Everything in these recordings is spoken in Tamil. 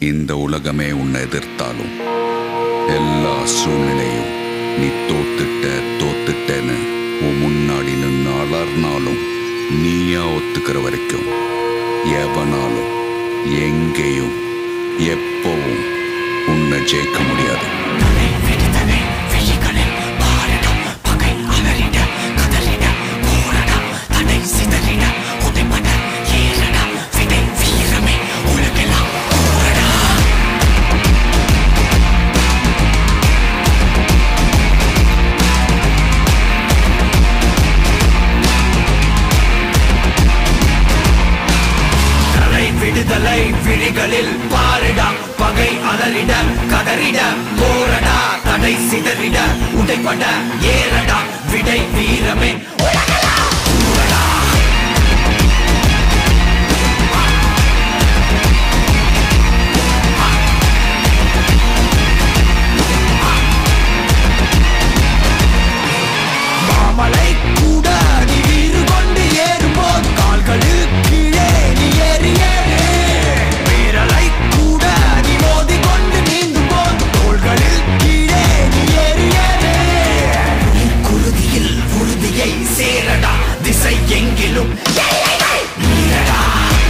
இந்த உலகமே உன்னை எதிர்த்தாலும் எல்லா சூழ்நிலையும் நீ தோத்துட்ட தோத்துட்டேன்னு உன் முன்னாடி நின்று அலர்னாலும் நீயா ஒத்துக்கிற வரைக்கும் எவனாலும் எங்கேயும் எப்பவும் உன்னை ஜெயிக்க முடியாது தலை விடுதலை விழிகளில் பாரிட பகை அலறிட கதறிட போரடா தடை சிதறிட உடைப்பட ஏறடா விடை வீரமே உலகெல்லாம் கூறடா. மாமலை கூட நீ வீறு கொண்டு ஏறும்போது கால்களில் கீழே நீ ஏறி ஏறு வீரலை கூட நீ மோதி கொண்டு நீந்தும் போது தோள்களில் கீழே நீ ஏறி ஏறு உன் குருதியில் உறுதியை சேரடா திசை எங்கிலும் எல்லைகள் மீறடா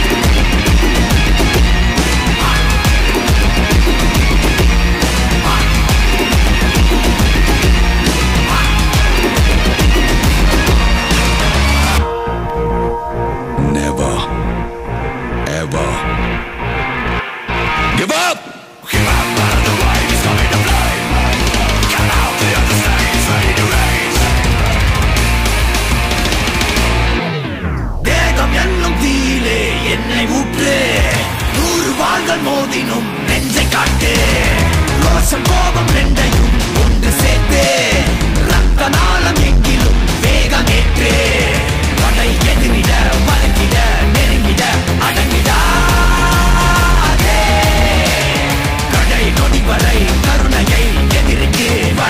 Never, ever give up. தேகம் என்னும் தீயிலே என்னை ஊற்று நூறு வாள்கள் மோதினும் நெஞ்சை காட்டு ரோஷம் கோபம் ரெண்டையும் ஒன்று சேர்த்து ரத்த நாளம் எங்கிலும் வேகம் ஏற்று படை எதிரிட வழங்கிட நெருங்கிட அடங்கிடாதே கடை நொடி வரை கருணையை எதிர்க்கு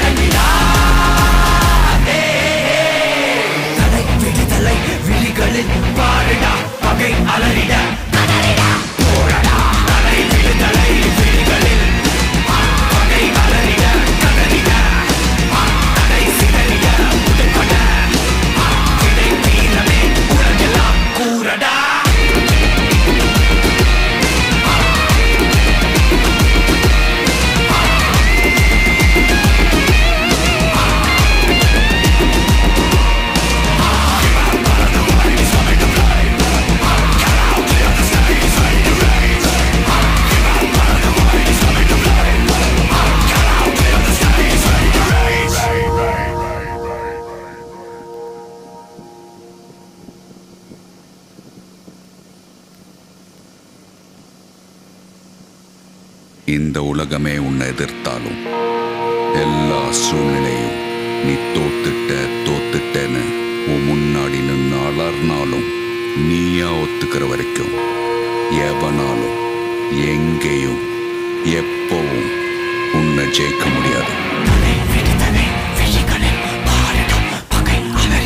வழங்கிடாதே தலை விடுதலை விழிகளில் பாருடா பகை அலறிட கதறிட போரடா தலை விடுதலை விழிகளில் பகை அலறிட கதறிட தடை சிதறிட உடைப்பட விடை வீரமே உலகெல்லாம் கூறடா இந்த உலகமே உன்னை எதிர்த்தாலும் எல்லா சூழ்நிலையும் நீ தோத்துட்ட தோத்துட்டேன்னு உன் முன்னாடி நின்று அலர்னாலும் நீயா ஒத்துக்கிற வரைக்கும் எவனாலும் எங்கேயும் எப்பவும் உன்னை ஜெயிக்க முடியாது